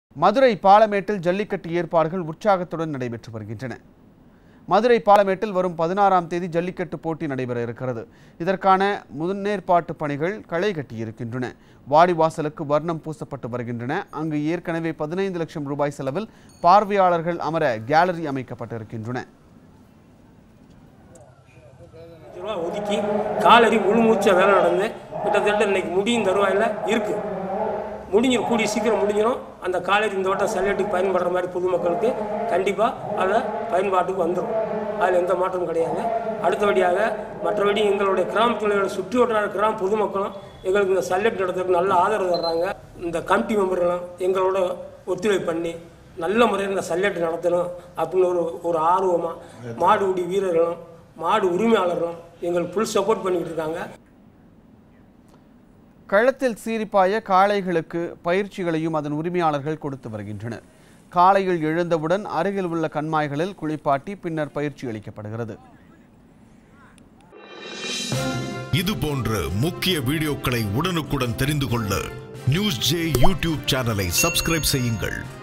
மதுரை பாலமேட்டில் ஜல்லிக்கட்டு ஏற்பாடுகள் உற்சாகத்துடன் நடைபெற்று வருகின்றன மதுரை பாலமேட்டில் வரும் பதினாறாம் தேதி ஜல்லிக்கட்டு போட்டி நடைபெற இருக்கிறது இதற்கான முன்னேற்பாட்டு பணிகள் களை கட்டியிருக்கின்றன வாடிவாசலுக்கு வர்ணம் பூசப்பட்டு வருகின்றன அங்கு ஏற்கனவே பதினைந்து லட்சம் ரூபாய் செலவில் பார்வையாளர்கள் அமர கேலரி அமைக்கப்பட்டிருக்கின்றன லட்ச ரூபா ஒதுக்கி காலடி முழு மூச்சா வேலை நடந்து கிட்டத்தட்ட இன்னைக்கு முடியும் தருவாயில் இருக்கு முடிஞ்சிடும் கூடிய சீக்கிரம் முடிஞ்சிடும் அந்த காலேஜ் இந்த வட்டம் சல்லேட்டுக்கு பயன்படுற மாதிரி பொதுமக்களுக்கு கண்டிப்பாக அதை பயன்பாட்டுக்கு வந்துடும் அதில் எந்த மாற்றமும் கிடையாது அடுத்தபடியாக மற்றபடி எங்களுடைய கிராமத்தில் சுற்றி வட்டார கிராம பொதுமக்களும் எங்களுக்கு இந்த சல்லேட் நடத்துறதுக்கு நல்ல ஆதரவு தர்றாங்க இந்த கமிட்டி மெம்பர்களும் எங்களோட ஒத்துழைப்பு பண்ணி நல்ல முறையில் இந்த சல்லேட்டு நடத்தணும் அப்படின்னு ஒரு ஒரு ஆர்வமாக மாடுபிடி வீரர்களும் மாடு உரிமையாளர்களும் எங்களுக்கு ஃபுல் சப்போர்ட் பண்ணிக்கிட்டு இருக்காங்க களத்தில் சீரிப்பாய காளைகளுக்கு பயிற்சிகளையும் அதன் உரிமையாளர்கள் கொடுத்து வருகின்றனர் காலையில் எழுந்தவுடன் அருகில் உள்ள கண்மாய்களில் குளிப்பாட்டி பின்னர் பயிற்சி அளிக்கப்படுகிறது இது போன்ற முக்கிய வீடியோக்களை உடனுக்குடன் தெரிந்து கொள்ள நியூஸ் ஜே யூடியூப் சேனலை சப்ஸ்கிரைப் செய்யுங்கள்